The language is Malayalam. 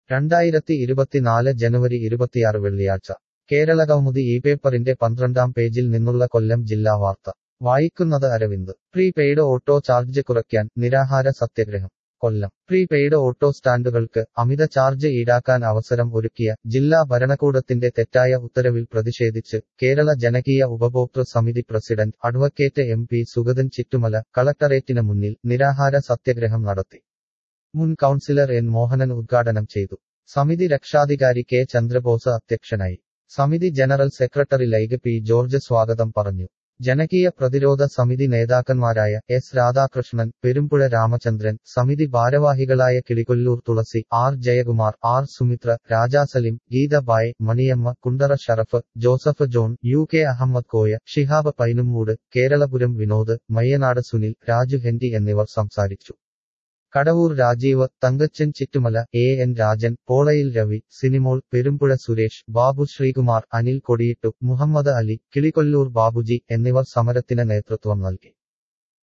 രണ്ടായിരത്തി ഇരുപത്തിനാല് ജനുവരി ഇരുപത്തിയാറ് വെള്ളിയാഴ്ച കേരളകൗമുദി ഈ പേപ്പറിന്റെ പന്ത്രണ്ടാം പേജിൽ നിന്നുള്ള കൊല്ലം ജില്ലാ വാർത്ത വായിക്കുന്നത് അരവിന്ദ് പ്രീപെയ്ഡ് ഓട്ടോ ചാർജ് കുറയ്ക്കാൻ നിരാഹാര സത്യഗ്രഹം കൊല്ലം പ്രീപെയ്ഡ് ഓട്ടോ സ്റ്റാൻഡുകൾക്ക് അമിത ചാർജ് ഈടാക്കാൻ അവസരം ഒരുക്കിയ ജില്ലാ ഭരണകൂടത്തിന്റെ തെറ്റായ ഉത്തരവിൽ പ്രതിഷേധിച്ച് കേരള ജനകീയ ഉപഭോക്തൃ സമിതി president advocate M P Sugathan Chittumala കളക്ടറേറ്റിന് മുന്നിൽ നിരാഹാര സത്യഗ്രഹം നടത്തി മുൻ കൗൺസിലർ എൻ മോഹനൻ ഉദ്ഘാടനം ചെയ്തു സമിതി രക്ഷാധികാരി കെ ചന്ദ്രബോസ് അധ്യക്ഷനായി സമിതി ജനറൽ സെക്രട്ടറി ലൈഗ് പി ജോർജ് സ്വാഗതം പറഞ്ഞു ജനകീയ പ്രതിരോധ സമിതി നേതാക്കന്മാരായ എസ് രാധാകൃഷ്ണൻ പെരുമ്പുഴ രാമചന്ദ്രൻ സമിതി ഭാരവാഹികളായ Kilikollur Thulasi R Jayakumar R Sumithra Raja Salim Geethabai Maniyamma Kundara Sharaf Joseph John U K Ahammed Koya Shihab Painumoodu Keralapuram Vinod Mayyanad Sunil Raju Henry എന്നിവർ സംസാരിച്ചു കടവൂർ രാജീവ് തങ്കച്ചൻ ചിറ്റുമല എ എൻ രാജൻ പോളയിൽ രവി സിനിമോൾ പെരുമ്പുഴ സുരേഷ് ബാബു ശ്രീകുമാർ അനിൽ കൊടിയിട്ടു മുഹമ്മദ് അലി കിളികൊല്ലൂർ ബാബുജി എന്നിവർ സമരത്തിന് നേതൃത്വം നൽകി